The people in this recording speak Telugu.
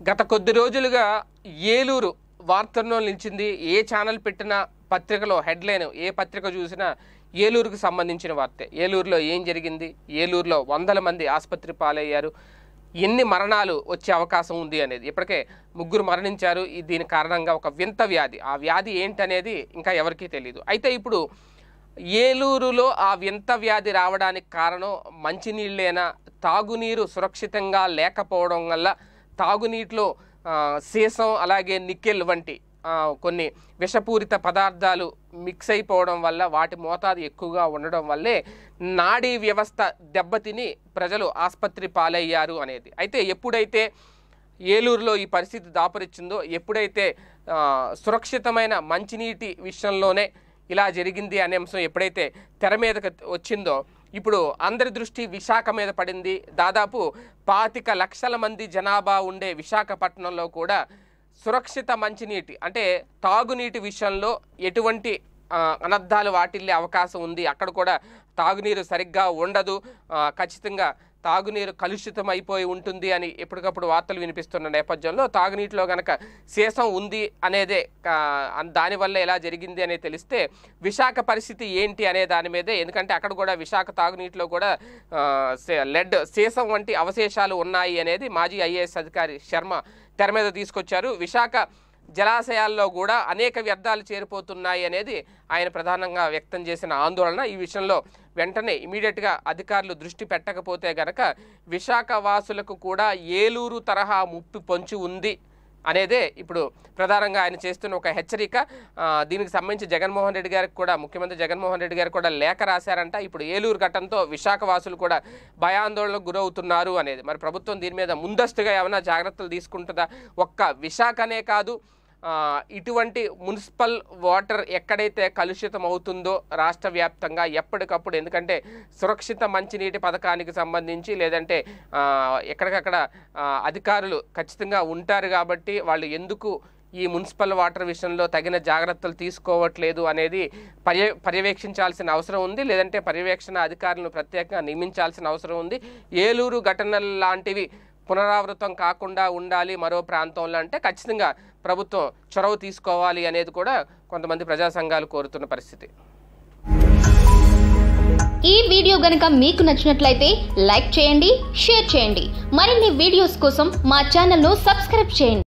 గత కొద్ది రోజులుగా ఏలూరు వార్తల్లో నిలిచింది ఏ ఛానల్ పెట్టినా పత్రికలో హెడ్లైన్ ఏ పత్రిక చూసినా ఏలూరుకు సంబంధించిన వార్తే ఏలూరులో ఏం జరిగింది ఏలూరులో వందల మంది ఆసుపత్రి పాలయ్యారు ఎన్ని మరణాలు వచ్చే అవకాశం ఉంది అనేది ఇప్పటికే ముగ్గురు మరణించారు ఈ దీని కారణంగా ఒక వింత వ్యాధి ఆ వ్యాధి ఏంటనేది ఇంకా ఎవరికీ తెలియదు అయితే ఇప్పుడు ఏలూరులో ఆ వింత వ్యాధి రావడానికి కారణం మంచినీళ్ళేనా తాగునీరు సురక్షితంగా లేకపోవడం వల్ల తాగునీటిలో ఆ, సీసం అలాగే నికెల్ వంటి ఆ, కొన్ని విషపూరిత పదార్థాలు మిక్స్ అయిపోవడం వల్ల వాటి మోతాదు ఎక్కువగా ఉండడం వల్లే నాడీ వ్యవస్థ దెబ్బతిని ప్రజలు ఆసుపత్రి పాలయ్యారు అనేది అయితే ఎప్పుడైతే ఏలూరులో ఈ పరిస్థితి దాపరిచ్చిందో ఎప్పుడైతే ఆ, సురక్షితమైన మంచినీటి విషయంలోనే ఇలా జరిగింది అనే అంశం ఎప్పుడైతే తెర మీదకి వచ్చిందో ఇప్పుడు అందరి దృష్టి విశాఖ మీద పడింది దాదాపు పాతిక లక్షల మంది జనాభా ఉండే విశాఖపట్నంలో కూడా సురక్షిత మంచినీటి అంటే తాగునీటి విషయంలో ఎటువంటి ఆ, అనర్థాలు వాటిల్లే అవకాశం ఉంది అక్కడ కూడా తాగునీరు సరిగ్గా ఉండదు ఆ, ఖచ్చితంగా తాగునీరు కలుషితం అయిపోయి ఉంటుంది అని ఎప్పటికప్పుడు వార్తలు వినిపిస్తున్న నేపథ్యంలో తాగునీటిలో గనక శేషం ఉంది అనేదే ఆ, అన్- దానివల్ల ఎలా జరిగింది అనేది తెలిస్తే విశాఖ పరిస్థితి ఏంటి అనే దాని మీదే ఎందుకంటే అక్కడ కూడా విశాఖ తాగునీటిలో కూడా ఆ, సే- లెడ్ శేషం వంటి అవశేషాలు ఉన్నాయి అనేది మాజీ ఐఏఎస్ అధికారి శర్మ తెర మీద తీసుకొచ్చారు విశాఖ జలాశయాల్లో కూడా అనేక వ్యర్థాలు చేరిపోతున్నాయి అనేది ఆయన ప్రధానంగా వ్యక్తం చేసిన ఆందోళన ఈ విషయంలో వెంటనే ఇమీడియట్గా అధికారులు దృష్టి పెట్టకపోతే గనక విశాఖ వాసులకు కూడా ఏలూరు తరహా ముప్పు పొంచి ఉంది అనేదే ఇప్పుడు ప్రధానంగా ఆయన చేస్తున్న ఒక హెచ్చరిక ఆ, దీనికి సంబంధించి జగన్మోహన్ రెడ్డి గారికి కూడా ముఖ్యమంత్రి జగన్మోహన్ రెడ్డి గారికి కూడా లేఖ రాశారంట ఇప్పుడు ఏలూరు ఘటనతో విశాఖ వాసులు కూడా భయాందోళనకు గురవుతున్నారు అనేది మరి ప్రభుత్వం దీని మీద ముందస్తుగా ఏమైనా జాగ్రత్తలు తీసుకుంటుందా ఒక్క విశాఖనే కాదు ఆ, ఇటువంటి మున్సిపల్ వాటర్ ఎక్కడైతే కలుషితం అవుతుందో రాష్ట్ర వ్యాప్తంగా ఎప్పటికప్పుడు ఎందుకంటే సురక్షిత మంచినీటి పథకానికి సంబంధించి లేదంటే ఆ, ఎక్కడికక్కడ ఆ, అధికారులు ఖచ్చితంగా ఉంటారు కాబట్టి వాళ్ళు ఎందుకు ఈ మున్సిపల్ వాటర్ విషయంలో తగిన జాగ్రత్తలు తీసుకోవట్లేదు అనేది పర్య పర్యవేక్షించాల్సిన అవసరం ఉంది లేదంటే పర్యవేక్షణ అధికారులను ప్రత్యేకంగా నియమించాల్సిన అవసరం ఉంది ఏలూరు ఘటనలు లాంటివి పునరావృతం కాకుండా ఉండాలి మరో ప్రాంతంలో అంటే ఖచ్చితంగా ప్రభుత్వం చొరవ తీసుకోవాలి అనేది కూడా కొంతమంది ప్రజా సంఘాలు కోరుతున్న పరిస్థితి ఈ వీడియో గనక మీకు నచ్చినట్లయితే లైక్ చేయండి షేర్ చేయండి మరిన్ని వీడియోస్ కోసం మా ఛానల్ను సబ్స్క్రైబ్ చేయండి